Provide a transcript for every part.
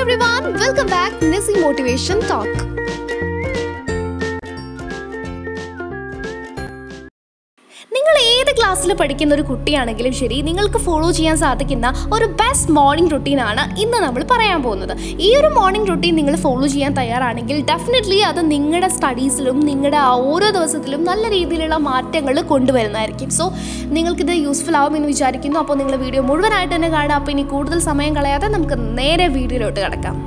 everyone, welcome back Nizzy Motivation Talk. നിങ്ങൾ ഏത് ക്ലാസ്സിൽ പഠിക്കുന്ന ഒരു കുട്ടിയാണെങ്കിലും ശരി നിങ്ങൾക്ക് ഫോളോ ചെയ്യാൻ സാധിക്കുന്ന ഒരു ബെസ്റ്റ് മോർണിംഗ് റുട്ടീനാണ് ഇന്ന് നമ്മൾ പറയാൻ പോകുന്നത് ഈ ഒരു മോർണിംഗ് റുട്ടീൻ നിങ്ങൾ ഫോളോ ചെയ്യാൻ തയ്യാറാണെങ്കിൽ ഡെഫിനറ്റ്ലി അത് നിങ്ങളുടെ സ്റ്റഡീസിലും നിങ്ങളുടെ ആ ഓരോ ദിവസത്തിലും നല്ല രീതിയിലുള്ള മാറ്റങ്ങൾ കൊണ്ടുവരുന്നതായിരിക്കും സോ നിങ്ങൾക്കിത് യൂസ്ഫുൾ ആവുമെന്ന് വിചാരിക്കുന്നു അപ്പോൾ നിങ്ങൾ വീഡിയോ മുഴുവനായിട്ട് തന്നെ കാണുക അപ്പോൾ ഇനി കൂടുതൽ സമയം കളയാതെ നമുക്ക് നേരെ വീഡിയോയിലോട്ട് കിടക്കാം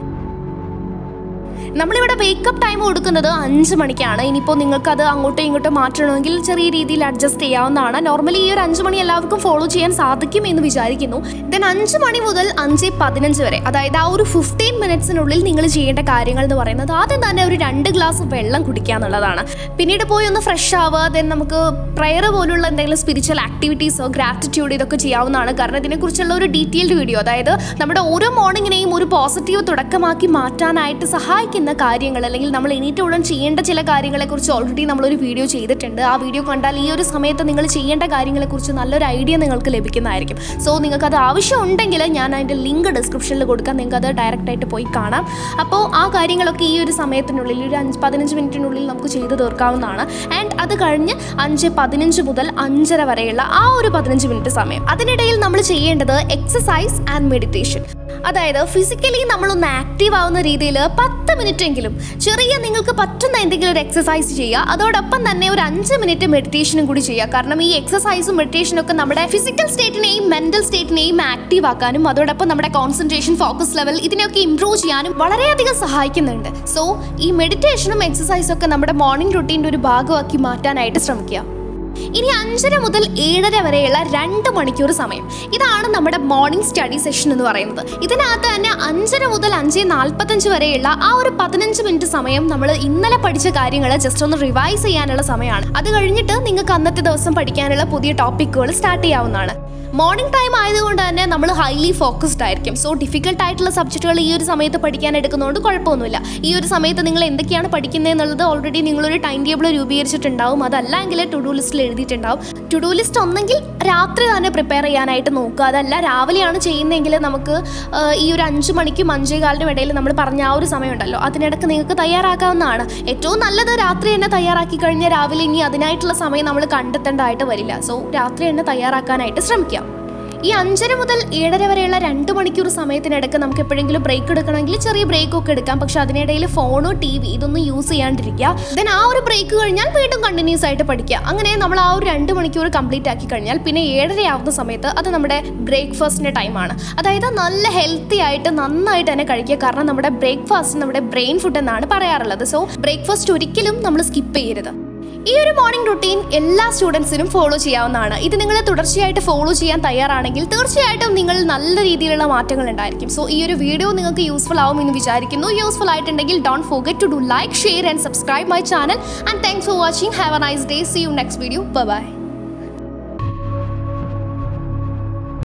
നമ്മളിവിടെ വേക്കപ്പ് ടൈം കൊടുക്കുന്നത് അഞ്ച് മണിക്കാണ് ഇനിയിപ്പോൾ നിങ്ങൾക്ക് അത് അങ്ങോട്ടും ഇങ്ങോട്ടും മാറ്റണമെങ്കിൽ ചെറിയ രീതിയിൽ അഡ്ജസ്റ്റ് ചെയ്യാവുന്നതാണ് നോർമലി ഈ ഒരു അഞ്ച് മണി എല്ലാവർക്കും ഫോളോ ചെയ്യാൻ സാധിക്കും എന്ന് വിചാരിക്കുന്നു ദെൻ അഞ്ച് മണി മുതൽ അഞ്ച് പതിനഞ്ച് വരെ അതായത് ആ ഒരു ഫിഫ്റ്റീൻ മിനിറ്റ്സിനുള്ളിൽ നിങ്ങൾ ചെയ്യേണ്ട കാര്യങ്ങൾ എന്ന് പറയുന്നത് ആദ്യം തന്നെ ഒരു രണ്ട് ഗ്ലാസ് വെള്ളം കുടിക്കുക എന്നുള്ളതാണ് പിന്നീട് പോയി ഒന്ന് ഫ്രഷ് ആവുക ദെൻ നമുക്ക് പ്രയർ പോലുള്ള എന്തെങ്കിലും സ്പിരിച്വൽ ആക്ടിവിറ്റീസോ ഗ്രാറ്റിറ്റ്യൂഡ് ഇതൊക്കെ ചെയ്യാവുന്നതാണ് കാരണം ഇതിനെക്കുറിച്ചുള്ള ഒരു ഡീറ്റെയിൽഡ് വീഡിയോ അതായത് നമ്മുടെ ഓരോ മോർണിംഗിനെയും ഒരു പോസിറ്റീവ് തുടക്കമാക്കി മാറ്റാനായിട്ട് സഹായിക്കുന്ന കാര്യങ്ങൾ അല്ലെങ്കിൽ നമ്മൾ എണീറ്റ് ഉടൻ ചെയ്യേണ്ട ചില കാര്യങ്ങളെക്കുറിച്ച് ഓൾറെഡി നമ്മളൊരു വീഡിയോ ചെയ്തിട്ടുണ്ട് ആ വീഡിയോ കണ്ടാൽ ഈ ഒരു സമയത്ത് നിങ്ങൾ ചെയ്യേണ്ട കാര്യങ്ങളെക്കുറിച്ച് നല്ലൊരു ഐഡിയ നിങ്ങൾക്ക് ലഭിക്കുന്നതായിരിക്കും സോ നിങ്ങൾക്കത് ആവശ്യമുണ്ടെങ്കിൽ ഞാൻ അതിൻ്റെ ലിങ്ക് ഡിസ്ക്രിപ്ഷനിൽ കൊടുക്കാം നിങ്ങൾക്ക് അത് ഡയറക്റ്റായിട്ട് പോയി കാണാം അപ്പോൾ ആ കാര്യങ്ങളൊക്കെ ഈ ഒരു സമയത്തിനുള്ളിൽ ഒരു അഞ്ച് പതിനഞ്ച് മിനിറ്റിനുള്ളിൽ നമുക്ക് ചെയ്തു തീർക്കാവുന്നതാണ് ആൻഡ് അത് കഴിഞ്ഞ് അഞ്ച് പതിനഞ്ച് മുതൽ അഞ്ചര വരെയുള്ള ആ ഒരു പതിനഞ്ച് മിനിറ്റ് സമയം അതിനിടയിൽ നമ്മൾ ചെയ്യേണ്ടത് എക്സസൈസ് ആൻഡ് മെഡിറ്റേഷൻ അതായത് ഫിസിക്കലി നമ്മളൊന്ന് ആക്റ്റീവ് ആവുന്ന രീതിയിൽ പത്ത് മിനിറ്റ് എങ്കിലും ചെറിയ നിങ്ങൾക്ക് പറ്റുന്ന എന്തെങ്കിലും ഒരു എക്സസൈസ് ചെയ്യുക അതോടൊപ്പം തന്നെ ഒരു അഞ്ച് മിനിറ്റ് മെഡിറ്റേഷനും കൂടി ചെയ്യുക കാരണം ഈ എക്സസൈസും മെഡിറ്റേഷനും ഒക്കെ നമ്മുടെ ഫിസിക്കൽ സ്റ്റേറ്റിനെയും മെന്റൽ സ്റ്റേറ്റിനെയും ആക്റ്റീവ് ആക്കാനും അതോടൊപ്പം നമ്മുടെ കോൺസെൻട്രേഷൻ ഫോക്കസ് ലെവൽ ഇതിനെയൊക്കെ ഇംപ്രൂവ് ചെയ്യാനും വളരെയധികം സഹായിക്കുന്നുണ്ട് സോ ഈ മെഡിറ്റേഷനും എക്സസൈസും ഒക്കെ നമ്മുടെ മോർണിംഗ് റുട്ടീൻ്റെ ഒരു ഭാഗമാക്കി മാറ്റാനായിട്ട് ശ്രമിക്കുക ഇനി അഞ്ചര മുതൽ ഏഴര വരെയുള്ള രണ്ട് മണിക്കൂർ സമയം ഇതാണ് നമ്മുടെ മോർണിംഗ് സ്റ്റഡി സെഷൻ എന്ന് പറയുന്നത് ഇതിനകത്ത് തന്നെ അഞ്ചര മുതൽ അഞ്ച് നാൽപ്പത്തഞ്ച് വരെയുള്ള ആ ഒരു പതിനഞ്ച് മിനിറ്റ് സമയം നമ്മൾ ഇന്നലെ പഠിച്ച കാര്യങ്ങൾ ജസ്റ്റ് ഒന്ന് റിവൈസ് ചെയ്യാനുള്ള സമയമാണ് അത് കഴിഞ്ഞിട്ട് നിങ്ങൾക്ക് അന്നത്തെ ദിവസം പഠിക്കാനുള്ള പുതിയ ടോപ്പിക്കുകൾ സ്റ്റാർട്ട് ചെയ്യാവുന്നതാണ് മോർണിംഗ് ടൈം ആയതുകൊണ്ട് തന്നെ നമ്മൾ ഹൈലി ഫോക്കസ്ഡ് ആയിരിക്കും സോ ഡിഫിക്കൽട്ട് ആയിട്ടുള്ള സബ്ജക്റ്റുകൾ ഈ ഒരു സമയത്ത് പഠിക്കാൻ എടുക്കുന്നതുകൊണ്ട് കുഴപ്പമൊന്നുമില്ല ഈ ഒരു സമയത്ത് നിങ്ങൾ എന്തൊക്കെയാണ് പഠിക്കുന്നത് എന്നുള്ളത് ഓൾറെഡി നിങ്ങളൊരു ടൈം ടേബിൾ രൂപീകരിച്ചിട്ടുണ്ടാവും അതല്ല എങ്കിൽ ടു ഡു ലിസ്റ്റിൽ എഴുതിയിട്ടുണ്ടാവും ടു ഡു ലിസ്റ്റ് ഒന്നെങ്കിൽ രാത്രി തന്നെ പ്രിപ്പയർ ചെയ്യാനായിട്ട് നോക്കുക അതല്ല രാവിലെയാണ് ചെയ്യുന്നതെങ്കിൽ നമുക്ക് ആ, ഈ ഒരു അഞ്ച് മണിക്കും അഞ്ചേ കാലിനും ഇടയിൽ നമ്മൾ പറഞ്ഞ ആ ഒരു സമയമുണ്ടല്ലോ അതിനിടക്ക് നിങ്ങൾക്ക് തയ്യാറാക്കാവുന്നതാണ് ഏറ്റവും നല്ലത് രാത്രി തന്നെ തയ്യാറാക്കി കഴിഞ്ഞാൽ രാവിലെ ഇനി അതിനായിട്ടുള്ള സമയം നമ്മൾ കണ്ടെത്തേണ്ടതായിട്ട് വരില്ല സോ രാത്രി തന്നെ തയ്യാറാക്കാനായിട്ട് ശ്രമിക്കാം ഈ അഞ്ചര മുതൽ ഏഴര വരെയുള്ള രണ്ട് മണിക്കൂർ സമയത്തിനിടയ്ക്ക് നമുക്ക് എപ്പോഴെങ്കിലും ബ്രേക്ക് എടുക്കണമെങ്കിൽ ചെറിയ ബ്രേക്ക് ഒക്കെ എടുക്കാം പക്ഷെ അതിനിടയിൽ ഫോണോ ടി വി ഇതൊന്നും യൂസ് ചെയ്യാണ്ടിരിക്കുക ദെൻ ആ ഒരു ബ്രേക്ക് കഴിഞ്ഞാൽ വീണ്ടും കണ്ടിന്യൂസ് ആയിട്ട് പഠിക്കുക അങ്ങനെ നമ്മൾ ആ ഒരു രണ്ട് മണിക്കൂർ കംപ്ലീറ്റ് ആക്കി കഴിഞ്ഞാൽ പിന്നെ ഏഴര ആവുന്ന സമയത്ത് അത് നമ്മുടെ ബ്രേക്ക്ഫാസ്റ്റിൻ്റെ ടൈമാണ് അതായത് നല്ല ഹെൽത്തി ആയിട്ട് നന്നായിട്ട് തന്നെ കഴിക്കുക കാരണം നമ്മുടെ ബ്രേക്ക്ഫാസ്റ്റ് നമ്മുടെ ബ്രെയിൻ ഫുഡ് എന്നാണ് പറയാറുള്ളത് സോ ബ്രേക്ക്ഫാസ്റ്റ് ഒരിക്കലും നമ്മൾ സ്കിപ്പ് ചെയ്യരുത് ഈ ഒരു മോർണിംഗ് റുട്ടീൻ എല്ലാ സ്റ്റുഡൻസിനും ഫോളോ ചെയ്യാവുന്നതാണ് ഇത് നിങ്ങൾ തുടർച്ചയായിട്ട് ഫോളോ ചെയ്യാൻ തയ്യാറാണെങ്കിൽ തീർച്ചയായിട്ടും നിങ്ങൾ നല്ല രീതിയിലുള്ള മാറ്റങ്ങൾ ഉണ്ടായിരിക്കും സോ ഈ ഒരു വീഡിയോ നിങ്ങൾക്ക് യൂസ്ഫുൾ ആവും എന്ന് വിചാരിക്കുന്നു യൂസ്ഫുൾ ആയിട്ടുണ്ടെങ്കിൽ don't forget to do like share and subscribe my channel and thanks for watching have a nice day see you next video by